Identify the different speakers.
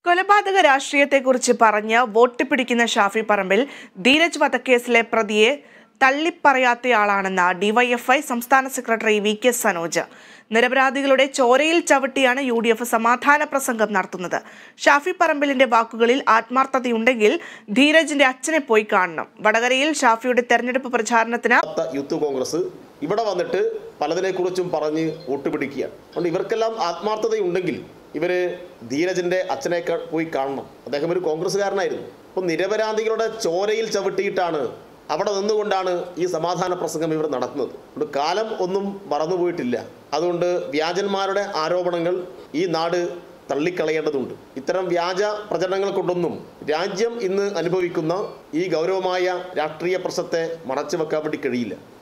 Speaker 1: കൊലപാതക രാഷ്ട്രീയത്തെക്കുറിച്ച് പറഞ്ഞ് വോട്ട് പിടിക്കുന്ന ഷാഫി പറമ്പിൽ ധീരജ് വധക്കേസിലെ പ്രതിയെ തള്ളിപ്പറയാത്തയാളാണെന്ന ഡിവൈഎഫ്ഐ സംസ്ഥാന സെക്രട്ടറി വി കെ സനോജ് നിരപരാധികളുടെ ചോരയിൽ ചവിട്ടിയാണ് യു ഡി എഫ് സമാധാന പ്രസംഗം നടത്തുന്നത് ഷാഫി പറമ്പിലിന്റെ വാക്കുകളിൽ ആത്മാർത്ഥതയുണ്ടെങ്കിൽ ധീരജിന്റെ അച്ഛനെ പോയി കാണണം വടകരയിൽ ഷാഫിയുടെ തെരഞ്ഞെടുപ്പ് പ്രചാരണത്തിന്
Speaker 2: ത്ത യൂത്ത് കോൺഗ്രസ് ഇവിടെ വന്നിട്ട് പലതിനെക്കുറിച്ചും പറഞ്ഞ് വോട്ട് പിടിക്കുകയാണ് അതുകൊണ്ട് ഇവർക്കെല്ലാം ആത്മാർത്ഥതയുണ്ടെങ്കിൽ ഇവര് ധീരജിന്റെ അച്ഛനെ ക- പോയി കാണണം അദ്ദേഹം ഒരു കോൺഗ്രസ്സുകാരനായിരുന്നു അപ്പം നിരപരാധികളുടെ ചോരയിൽ ചവിട്ടിയിട്ടാണ് അവിടെ നിന്നുകൊണ്ടാണ് ഈ സമാധാന പ്രസംഗം ഇവർ നടത്തുന്നത് അതുകൊണ്ട് കാലം ഒന്നും മറന്നുപോയിട്ടില്ല അതുകൊണ്ട് വ്യാജന്മാരുടെ ആരോപണങ്ങൾ ഈ നാട് തള്ളിക്കളയേണ്ടതുണ്ട് ഇത്തരം വ്യാജ പ്രചരണങ്ങൾ കൊണ്ടൊന്നും രാജ്യം ഇന്ന് അനുഭവിക്കുന്ന ഈ ഗൗരവമായ രാഷ്ട്രീയ പ്രശ്നത്തെ മറച്ചു വെക്കാൻ വേണ്ടി കഴിയില്ല